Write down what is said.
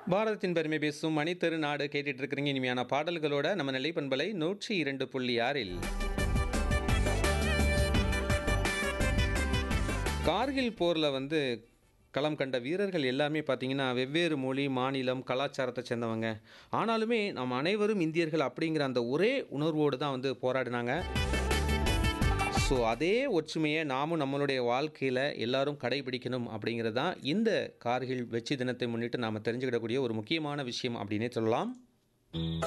பாரதத்தின் பெருமை பேசும் மணித்தரு நாடு கேட்டுட்டு இருக்கிறீங்க இனிமையான பாடல்களோட நம்ம நிலை பண்பலை நூற்றி இரண்டு புள்ளி ஆறில் கார்கில் போரில் வந்து களம் கண்ட வீரர்கள் எல்லாமே பார்த்தீங்கன்னா வெவ்வேறு மொழி மாநிலம் கலாச்சாரத்தை சேர்ந்தவங்க ஆனாலுமே நாம் அனைவரும் இந்தியர்கள் அப்படிங்கிற அந்த ஒரே உணர்வோடு தான் வந்து போராடினாங்க ஸோ அதே ஒற்றுமையை நாமும் நம்மளுடைய வாழ்க்கையில் எல்லாரும் கடைபிடிக்கணும் அப்படிங்கிறது தான் இந்த கார்கில் வெற்றி தினத்தை முன்னிட்டு நாம் தெரிஞ்சுக்கிடக்கூடிய ஒரு முக்கியமான விஷயம் அப்படின்னே சொல்லலாம்